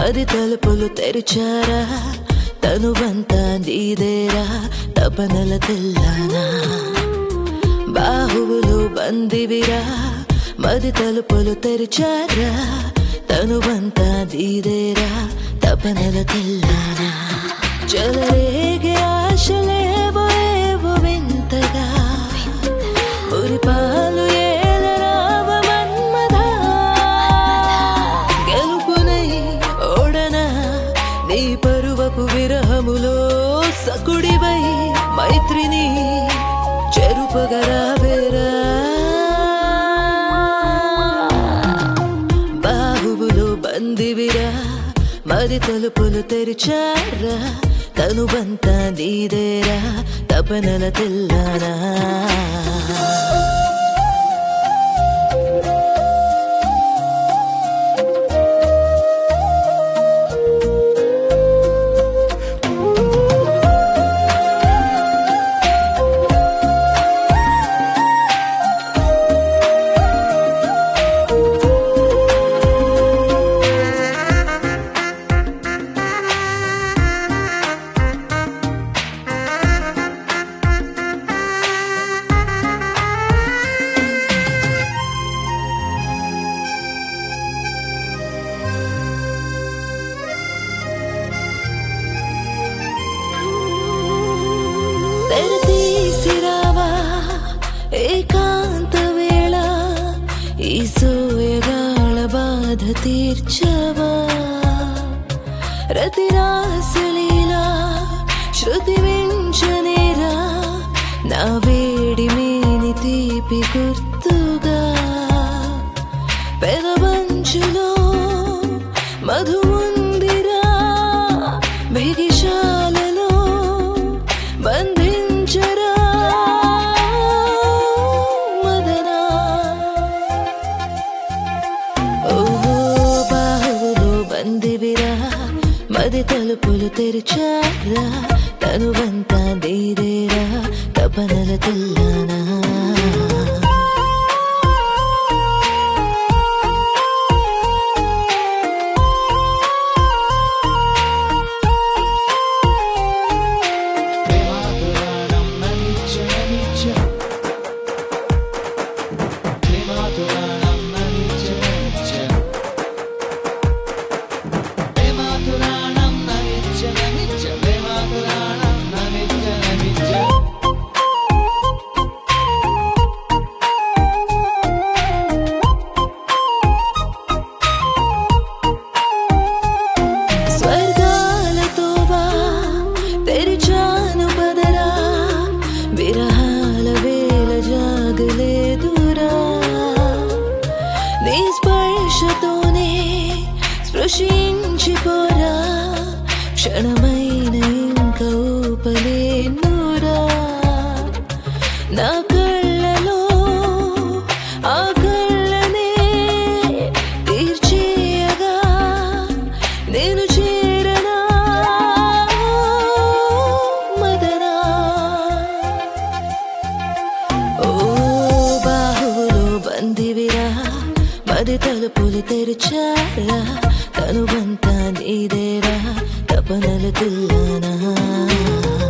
మది తలుపులు తెరిచారా తనువంతా నీదేరా తపనల తెల్లానా బాహువులు బందివిరా మది తలుపులు తెరిచారా తనువంతా నీదేరా తపనల తెల్లానా చెలరేగే ఆశలేవో ఏవో వింతగా మురిపాలు ఏలరావ మన్మథా గెలుపునై ఓడన నీ పరువపు విరహములో సకుడివై మైత్రిని చెరుపగరావేరా బాహువులు బందివిరా మది తలుపులు తెరిచారా తనుబంతా నీదేరా తపనల తెల్లారా తెరతీసిరావా ఏకాంత వేళ ఈ సోయగాళ బాధ తీర్చవా రతిరాసలీలా శృతి వించనేరా నా వేడి మేని తీపి గుర్తుగా పెదవంచులో మధుముందిరా బిగిశాలలో బంధించరా మదనా ఓహో బాహువులు బందివిరా మది తలుపులు తెరిచారా తనువంతా నీదేరా తపనల తెల్లానా ప్రేమాతురాణం ననిచ్చ ననిచ్చ ప్రేమాతురాణం ననిచ్చ ననిచ్చ ప్రేమాతురాణం ననిచ్చ ననిచ్చ ప్రేమాతురాణం ననిచ్చ ననిచ్చ స్వర్గాలతోవా తెరిచాను పదరా విరహాల వేల జాగలేదురా నీ స్పర్శతోనే స్పృశించిపోరా క్షణమైన ఇంక ఊపలేనురా నా కళ్ళలో ఆ కళ్ళనే తీర్చేయగా నేను చేరనా మదనా ఓ బాహువులు బందివిరా మది తలుపులు తెరిచారా తనువంతా నీదేరా తపనలు తిల్లానా